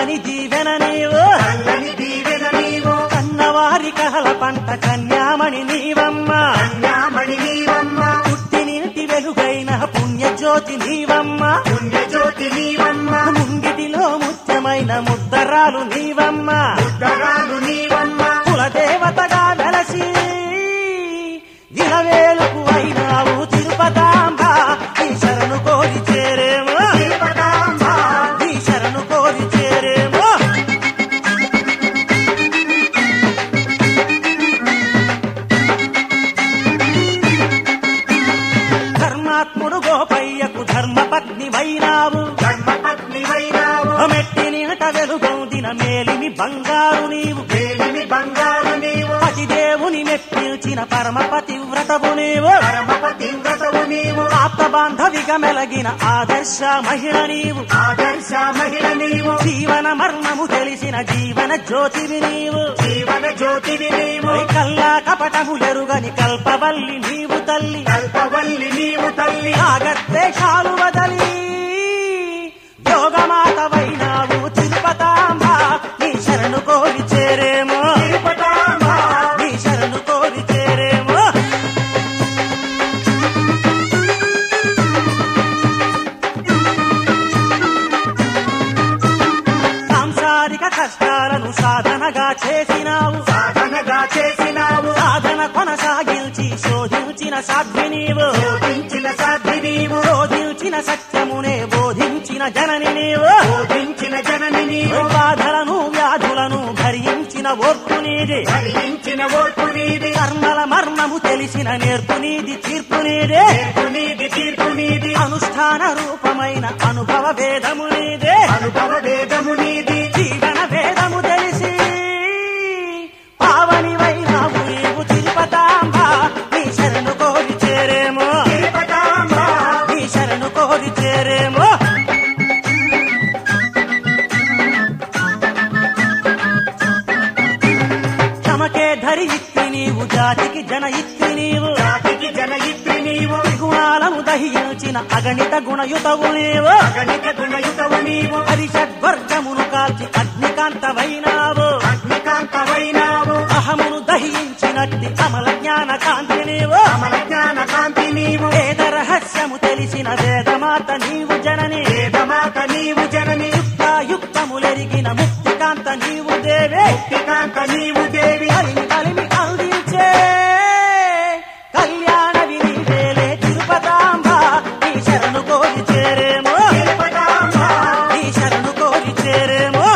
చల్లని దీవెన నీవు చల్లని దీవెన నీవు కన్నవారి కహల పంట కన్యామణి నీవమ్మ కన్యామణి నీవమ్మ పుట్టినింటి వెలుగైన పుణ్యజ్యోతి నీవమ్మ పుణ్యజ్యోతి నీవమ్మ ముంగిటిలో ముత్యమైన ముద్దరాలు నీవమ్మ ఉత్తరాలు నీవమ్మ కులదేవతగా వెలసి ఇలవేలుకు అయినావు తిరుపతాంబ ఈ శరణు కోరి చేరేమో తిరుపతాంబ ఈ శరణు కోరి చేరేమో ధర్మాత్ముడు గోపయ్యకు ధర్మపత్ని వైనావు ధర్మపత్ని వైనావు మెట్టి నీట వెలుగొందిన మేలిమి బంగారు నీవు వేలిమి బంగారు నీవు పతిదేవుని మెప్పించిన పరమ పతివ్రతవు నీవు పరమపతి వ్రతవు నీవు ఆప్త బాంధవిగా మెలగిన ఆదర్శ మహిళ నీవు ఆదర్శ మహిళ నీవు జీవన మర్మము తెలిసిన జీవన జ్యోతివి నీవు జీవన జ్యోతివి నీవు ఓయ్ కల్లా కపటములెరుగని కల్పవల్లి నీవు తల్లి కల్పవల్లి నీవు తల్లి ఆగద్వేషాలు వదలి యోగమాతవైనావు తిరుపతాంబ నీ శరణు కోరి చేరేమో తిరుపతాంబ నీ శరణు కోరి చేరేమో సాంసారిక కష్టాలను సాధనగా చేసినావు సాధనగా చేసినావు సాధన కొనసాగించి శోధించిన సాధ్వి నీవు బోధించిన సాధ్వి నీవు శోధించిన సత్యమునే బోధించిన జనని నీవు బోధించిన జనని నీవు బాధలను వ్యాధులను భరించిన ఓర్పు నీది భరించిన ఓర్పు నీది కర్మల మర్మము తెలిసిన నేర్పు నీది తీర్పు నీదే తీర్పు నీది తీర్పు నీది అనుష్ఠాన రూపమైన అనుభవ వేదము నీదే అనుభవ వేదము నీది జీవన వేదము తెలిసి పావనివైనావు నీవు తిరుపతాంబ నీ శరణు కోరి చేరేమో తిరుపతాంబ నీ శరణు కోరి చేరేమో తమకే ధరి ఇత్తి నీవు జాతికి జన ఇత్తి నీవు జాతికి జనయిత్రి నీవు త్రిగుణాలను దహించిన అగణిత గుణయుతవు నీవు గణిత గుణయుతవు నీవు హరిషడ్వర్గమును కాల్చి అగ్నికాంతమైనావు అగ్నికాంతమైనావు అహమును దహించినట్టి అమల జ్ఞాన కాంతి నీవు అమల జ్ఞాన కాంతి నీవు వేద రహస్యము తెలిసిన వేదమాత నీవు జనని వేదమాత నీవు జనని యుక్తములెరిగిన ముక్తికాంత నీవు దేవే ముక్తికాంత నీవు దేవి కలిమి కలిమి అందించే కళ్యాణ వినివేలే తిరుపతాంబ నీ శరణు కోరి చేరేమో తిరుపతాంబ నీ శరణు కోరి చేరేమో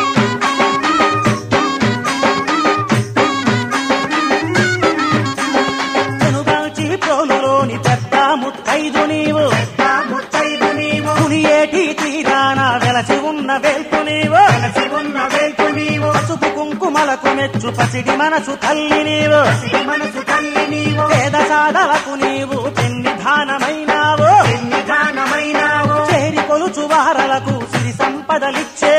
వెనుగాల్చి ప్రోలులోని పెద్ద ముత్తైదు నీవు నా ముత్తైదు నీవు మునియేటి తీరాన వెలసి ఉన్న వేల్పు నీవు కలిసి ఉన్న వేల్పు నీవు పసుపు కుంకుమలకు మెచ్చు పసిడి మనసు తల్లి నీవు శ్రీ మనసు తల్లి నీవు వేద సాధలకు నీవు పెన్నిధానమైనావు నిధానమైనావు చేరి కొలుచు వారలకు సిరి సంపదలిచ్చే